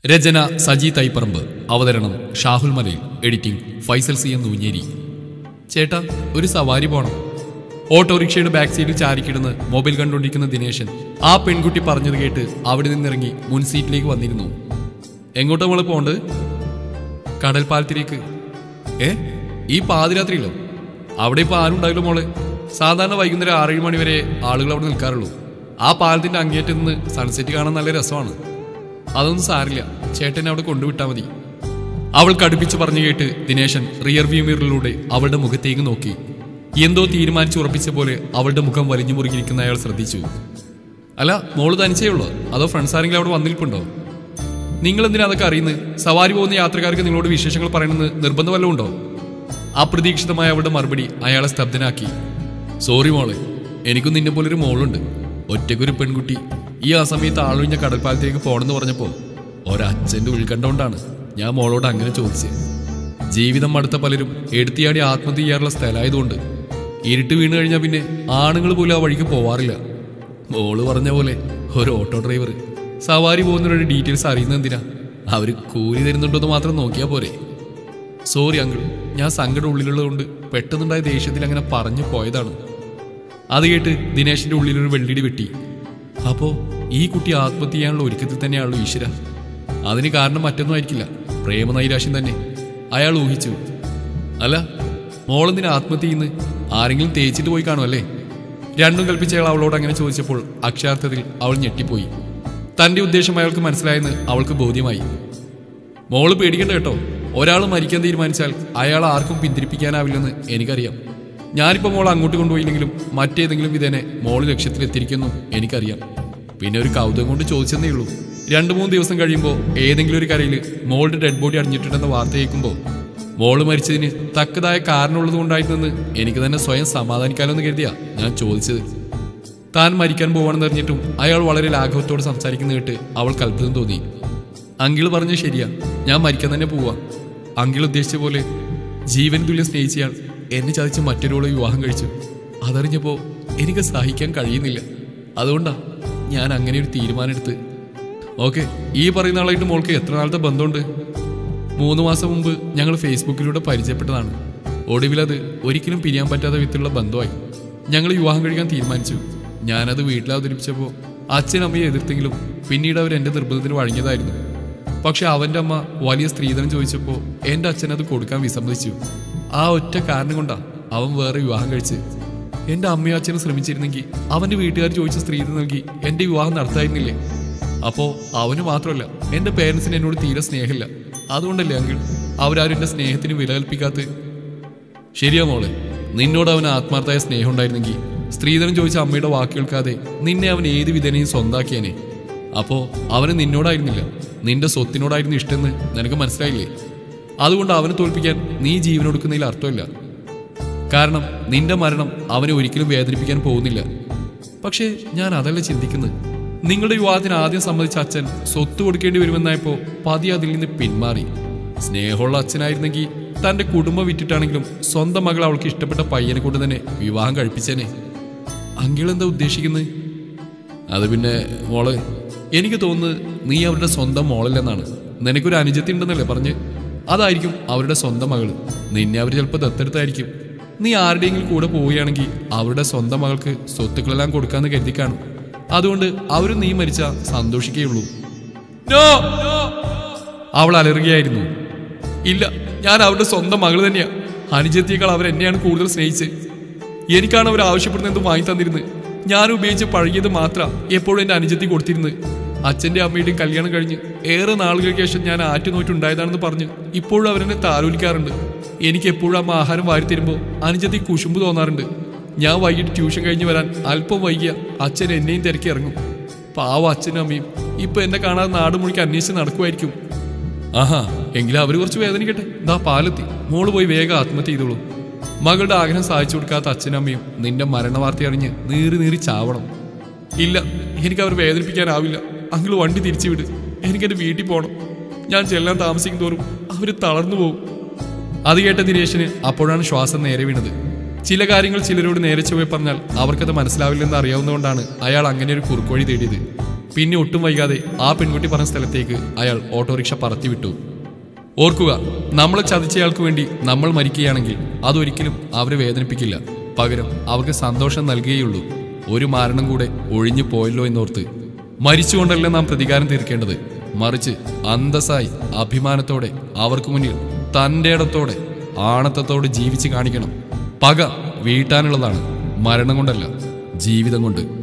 രചന സജി തൈപ്പറമ്പ് അവതരണം Shahul Malayil editing Faisal C M Nooncheri ചേട്ടാ ഒരു സവാരി പോണം ഓട്ടോറിക്ഷയുടെ ബാക്ക് സീറ്റിൽ ചാരിക്കിടന്ന് മൊബൈൽ കണ്ടുകൊണ്ടിരിക്കുന്ന ദിനേശൻ ആ പെൺകുട്ടി പറഞ്ഞത് കേട്ട് അവിടെ നിന്നിറങ്ങി മുൻ സീറ്റിലേക്ക് വന്നിരുന്നു എങ്ങോട്ടാ മോള് പോണ്ട് കടൽ പാലത്തിലേക്ക് ഏ ഈ പാതിരാത്രിയിലോ അവിടെ ഇപ്പോൾ ആരും ഉണ്ടാവില്ല മോളെ സാധാരണ വൈകുന്നേരം ആറേഴ് മണി വരെ ആളുകൾ അവിടെ നിൽക്കാറുള്ളൂ ആ പാലത്തിന്റെ അങ്ങേറ്റത്ത് നിന്ന് സൺസെറ്റ് കാണാൻ നല്ല രസമാണ് അതൊന്നും സാരില്ല ചേട്ടനെ അവിടെ കൊണ്ടുവിട്ടാൽ മതി അവൾ കടുപ്പിച്ച് പറഞ്ഞു കേട്ട് ദിനേശൻ റിയർ വ്യൂ മിററിലൂടെ അവളുടെ മുഖത്തേക്ക് നോക്കി എന്തോ തീരുമാനിച്ച് ഉറപ്പിച്ച പോലെ അവളുടെ മുഖം വലിഞ്ഞു മുറുകിയിരിക്കുന്ന അയാൾ ശ്രദ്ധിച്ചു അല്ല മോള് തനിച്ചേ ഉള്ളോ അതോ ഫ്രണ്ട്സ് ആരെങ്കിലും അവിടെ വന്നിരിപ്പുണ്ടോ നിങ്ങൾ എന്തിനാ അതൊക്കെ അറിയുന്നത് സവാരി പോകുന്ന യാത്രക്കാർക്ക് നിങ്ങളോട് വിശേഷങ്ങൾ പറയണമെന്ന് നിർബന്ധം വല്ലതും ഉണ്ടോ അപ്രതീക്ഷിതമായ അവളുടെ മറുപടി അയാളെ സ്തബ്ധനാക്കി സോറി മോളെ എനിക്കും നിന്നെ പോലൊരു മോളുണ്ട് ഒറ്റയ്ക്കൊരു പെൺകുട്ടി ഈ ആ സമയത്ത് ആളൊഴിഞ്ഞ കടൽപ്പാലത്തേക്ക് പോകണമെന്ന് പറഞ്ഞപ്പോൾ ഒരച്ഛൻ്റെ ഉൾക്കണ്ടോണ്ടാണ് ഞാൻ മോളോട് അങ്ങനെ ചോദിച്ചത് ജീവിതം മടുത്ത പലരും എടുത്തിയാടി ആത്മഹത്യ ചെയ്യാറുള്ള സ്ഥലമായതുകൊണ്ട് ഇരുട്ട് വീണ് കഴിഞ്ഞാൽ പിന്നെ ആണുങ്ങൾ പോലും ആ വഴിക്ക് പോവാറില്ല മോള് പറഞ്ഞ പോലെ ഒരു ഓട്ടോ ഡ്രൈവർ സവാരി പോകുന്നവരുടെ ഡീറ്റെയിൽസ് അറിയുന്നത് എന്തിനാ അവർ കൂലി തരുന്നുണ്ടോന്ന് മാത്രം നോക്കിയാൽ പോരെ സോറി അങ്കിൾ ഞാൻ സങ്കടം ഉള്ളിലുള്ളതുകൊണ്ട് പെട്ടെന്നുണ്ടായ ദേഷ്യത്തിൽ അങ്ങനെ പറഞ്ഞു പോയതാണ് അത് കേട്ട് ദിനേശിന്റെ ഉള്ളിലൊരു വെള്ളിടി വെട്ടി അപ്പോ ഈ കുട്ടി ആത്മഹത്യ ചെയ്യാനുള്ള ഒരുക്കത്തിൽ തന്നെയാണല്ലോ ഈശ്വര അതിന് കാരണം മറ്റൊന്നും ആയിരിക്കില്ല പ്രേമനൈരാശ്യം തന്നെ അയാൾ ഊഹിച്ചു അല്ല മോളെന്തിനാ ആത്മഹത്യ ചെയ്യുന്നത് ആരെങ്കിലും തേച്ചിട്ട് പോയി കാണുമല്ലേ രണ്ടും കൽപ്പിച്ച അയാൾ അവളോട് അങ്ങനെ ചോദിച്ചപ്പോൾ അക്ഷരാർത്ഥത്തിൽ അവൾ ഞെട്ടിപ്പോയി തന്റെ ഉദ്ദേശം അയാൾക്ക് മനസ്സിലായെന്ന് അവൾക്ക് ബോധ്യമായി മോള് പേടിക്കണ്ട കേട്ടോ ഒരാൾ മരിക്കാൻ തീരുമാനിച്ചാൽ അയാൾ ആർക്കും പിന്തിരിപ്പിക്കാനാവില്ലെന്ന് എനിക്കറിയാം ഞാനിപ്പോൾ മോൾ അങ്ങോട്ട് കൊണ്ടുപോയില്ലെങ്കിലും മറ്റേതെങ്കിലും വിധേനെ മോള് ലക്ഷ്യത്തിലെത്തിരിക്കുന്നു എനിക്കറിയാം പിന്നെ ഒരു കൗതുകം കൊണ്ട് ചോദിച്ചെന്നേ ഉള്ളൂ രണ്ടു മൂന്ന് ദിവസം കഴിയുമ്പോൾ ഏതെങ്കിലും ഒരു കരയിൽ മോളുടെ ഡെഡ് ബോഡി അടിഞ്ഞിട്ടുണ്ടെന്ന വാർത്ത കേൾക്കുമ്പോൾ മോള് മരിച്ചതിന് തക്കതായ കാരണമുള്ളത് കൊണ്ടായിരുന്നെന്ന് എനിക്ക് തന്നെ സ്വയം സമാധാനിക്കാലോ എന്ന് കരുതിയാ ഞാൻ ചോദിച്ചത് താൻ മരിക്കാൻ പോവാണെന്ന് അറിഞ്ഞിട്ടും അയാൾ വളരെ ലാഘവത്തോട് സംസാരിക്കുന്ന കേട്ട് അവൾക്ക് അത്ഭുതം തോന്നി അങ്കിൾ പറഞ്ഞ ശരിയാ ഞാൻ മരിക്കാൻ തന്നെ പോവാ അങ്കിൾ ഉദ്ദേശിച്ച പോലെ ജീവൻ തുല്യം സ്നേഹിച്ചയാൾ എന്നെ ചതിച്ച് മറ്റൊരാളെ വിവാഹം കഴിച്ചു അതറിഞ്ഞപ്പോൾ എനിക്ക് സഹിക്കാൻ കഴിയുന്നില്ല അതുകൊണ്ടാ ഞാൻ അങ്ങനെ ഒരു തീരുമാനമെടുത്ത് ഓക്കെ ഈ പറയുന്ന ആളായിട്ട് മോൾക്ക് എത്ര നാളത്തെ ബന്ധമുണ്ട് മൂന്ന് മാസം മുമ്പ് ഞങ്ങൾ ഫേസ്ബുക്കിലൂടെ പരിചയപ്പെട്ടതാണ് ഒടുവിൽ അത് ഒരിക്കലും പിരിയാൻ പറ്റാത്ത വിധത്തിലുള്ള ബന്ധമായി ഞങ്ങൾ വിവാഹം കഴിക്കാൻ തീരുമാനിച്ചു ഞാനത് വീട്ടിൽ അവതരിപ്പിച്ചപ്പോൾ അച്ഛനും അമ്മയെ എതിർത്തെങ്കിലും പിന്നീട് അവർ എൻ്റെ നിർബന്ധത്തിന് വഴങ്ങിയതായിരുന്നു പക്ഷെ അവൻ്റെ അമ്മ വലിയ സ്ത്രീധനം ചോദിച്ചപ്പോൾ എൻ്റെ അച്ഛൻ അത് കൊടുക്കാൻ വിസമ്മതിച്ചു ആ ഒറ്റ കാരണം കൊണ്ടാ അവൻ വേറെ വിവാഹം കഴിച്ച് എൻ്റെ അമ്മയും അച്ഛനും ശ്രമിച്ചിരുന്നെങ്കിൽ അവൻ്റെ വീട്ടുകാർ ചോദിച്ച സ്ത്രീധനം നൽകി എൻ്റെ വിവാഹം നടത്തായിരുന്നില്ലേ അപ്പോ അവന് മാത്രമല്ല എന്റെ പേരൻസിന് എന്നോട് തീരെ സ്നേഹമില്ല അതുകൊണ്ടല്ലേ അങ്കിൾ അവരാരും എന്റെ സ്നേഹത്തിന് വില കൽപ്പിക്കാത്ത ശരിയാ മോളെ നിന്നോട് അവന് ആത്മാർത്ഥമായ സ്നേഹം ഉണ്ടായിരുന്നെങ്കിൽ സ്ത്രീധനം ചോദിച്ച അമ്മയുടെ വാക്ക് കേൾക്കാതെ നിന്നെ അവൻ ഏത് വിധേനയും സ്വന്താക്കിയേനെ അപ്പോ അവന് നിന്നോടായിരുന്നില്ല നിന്റെ സ്വത്തിനോടായിരുന്നു ഇഷ്ടമെന്ന് നിനക്ക് മനസ്സിലായില്ലേ അതുകൊണ്ട് അവനെ തോൽപ്പിക്കാൻ നീ ജീവനൊടുക്കുന്നതിൽ അർത്ഥമില്ല കാരണം നിന്റെ മരണം അവനെ ഒരിക്കലും വേദനിപ്പിക്കാൻ പോകുന്നില്ല പക്ഷേ ഞാൻ അതല്ല ചിന്തിക്കുന്നത് നിങ്ങളുടെ വിവാഹത്തിന് ആദ്യം സമ്മതിച്ച അച്ഛൻ സ്വത്ത് കൊടുക്കേണ്ടി വരുമെന്നായപ്പോ പതി അതിൽ നിന്ന് പിന്മാറി സ്നേഹമുള്ള അച്ഛനായിരുന്നെങ്കിൽ തന്റെ കുടുംബം വിറ്റിട്ടാണെങ്കിലും സ്വന്തം മകൾ അവൾക്ക് ഇഷ്ടപ്പെട്ട പയ്യനെ കൊണ്ട് തന്നെ വിവാഹം കഴിപ്പിച്ചേനെ അങ്കിൾ എന്താ ഉദ്ദേശിക്കുന്നത് അത് പിന്നെ മോള് എനിക്ക് തോന്നുന്നത് നീ അവരുടെ സ്വന്തം മോളല്ലെന്നാണ് നിനക്കൊരു അനുജത്തി ഉണ്ടെന്നല്ലേ പറഞ്ഞ് അതായിരിക്കും അവരുടെ സ്വന്തം മകള് നിന്നെ അവർ ചിലപ്പോൾ ദത്തെടുത്തായിരിക്കും നീ ആരുടെയെങ്കിലും കൂടെ പോവുകയാണെങ്കിൽ അവരുടെ സ്വന്തം മകൾക്ക് സ്വത്തുക്കളെല്ലാം കൊടുക്കാന്ന് കരുതി കാണും അതുകൊണ്ട് അവരും നീ മരിച്ച സന്തോഷിക്കുകയുള്ളൂ നോ അവൾ അലറുകയായിരുന്നു ഇല്ല ഞാൻ അവരുടെ സ്വന്തം മകൾ തന്നെയാ അനുജത്തിയേക്കാൾ അവർ എന്നെയാണ് കൂടുതൽ സ്നേഹിച്ചത് എനിക്കാണ് അവർ ആവശ്യപ്പെടുന്നത് എന്തും വാങ്ങി തന്നിരുന്നത് ഞാൻ ഉപയോഗിച്ച് പഴകിയത് മാത്രം എപ്പോഴും എൻ്റെ അനുജത്തി കൊടുത്തിരുന്നത് അച്ഛൻ്റെ അമ്മയുടെയും കല്യാണം കഴിഞ്ഞ് ഏറെ നാളുകൾക്ക് ശേഷം ഞാൻ ആറ്റുനോറ്റുണ്ടായതാണെന്ന് പറഞ്ഞ് ഇപ്പോഴും അവരെന്നെ താലോലിക്കാറുണ്ട് എനിക്ക് എപ്പോഴും അമ്മ ആഹാരം വാരി തരുമ്പോൾ അനുജത്തി കുശുമ്പ് തോന്നാറുണ്ട് ഞാൻ വൈകിട്ട് ട്യൂഷൻ കഴിഞ്ഞ് വരാൻ അല്പം വൈകിയ അച്ഛൻ എന്നെയും തിരക്കി ഇറങ്ങും പാവ അച്ഛനും അമ്മയും ഇപ്പൊ എന്നെ കാണാതെ നാട് മുഴുക്കി അന്വേഷിച്ച് നടക്കുമായിരിക്കും ആഹാ എങ്കിലും അവര് കുറച്ച് വേദനിക്കട്ടെ ദാ പാലെത്തി മോള് പോയി വേഗം ആത്മഹത്യ ചെയ്തോളൂ മകളുടെ ആഗ്രഹം സാധിച്ചു കൊടുക്കാത്ത അച്ഛനും അമ്മയും നിന്റെ മരണവാർത്ത അറിഞ്ഞ് നീറി നീറി ചാവണം ഇല്ല എനിക്ക് അവർ വേദനിപ്പിക്കാനാവില്ല അങ്കിൾ വണ്ടി തിരിച്ചു വിട് എനിക്കെന്റെ വീട്ടിൽ പോകണം ഞാൻ ചെല്ലാൻ താമസിക്കും തോറും അവര് തളർന്നു പോകും അത് കേട്ട ദിനേശന് അപ്പോഴാണ് ശ്വാസം നേരെ വീണത് ചില കാര്യങ്ങൾ ചിലരോട് നേരെ ചൊവ്വെ പറഞ്ഞാൽ അവർക്കത് മനസ്സിലാവില്ലെന്ന് അറിയാവുന്നതുകൊണ്ടാണ് അയാൾ അങ്ങനെ ഒരു കുറുക്കുവഴി തേടിയത് പിന്നെ ഒട്ടും വൈകാതെ ആ പെൺകുട്ടി പറഞ്ഞ സ്ഥലത്തേക്ക് അയാൾ ഓട്ടോറിക്ഷ പറത്തിവിട്ടു ഓർക്കുക നമ്മളെ ചതിച്ചയാൾക്ക് വേണ്ടി നമ്മൾ മരിക്കുകയാണെങ്കിൽ അതൊരിക്കലും അവരെ വേദനിപ്പിക്കില്ല പകരം അവർക്ക് സന്തോഷം നൽകുകയുള്ളൂ ഒരു മാരണം കൂടെ ഒഴിഞ്ഞു പോയല്ലോ എന്നോർത്ത് മരിച്ചുകൊണ്ടല്ല നാം പ്രതികാരം തീർക്കേണ്ടത് മറിച്ച് അന്തസ്സായി അഭിമാനത്തോടെ അവർക്ക് മുന്നിൽ തൻ്റെ ഇടത്തോടെ ആണത്തത്തോടെ ജീവിച്ച് കാണിക്കണം പക വീട്ടാനുള്ളതാണ് മരണം കൊണ്ടല്ല ജീവിതം കൊണ്ട്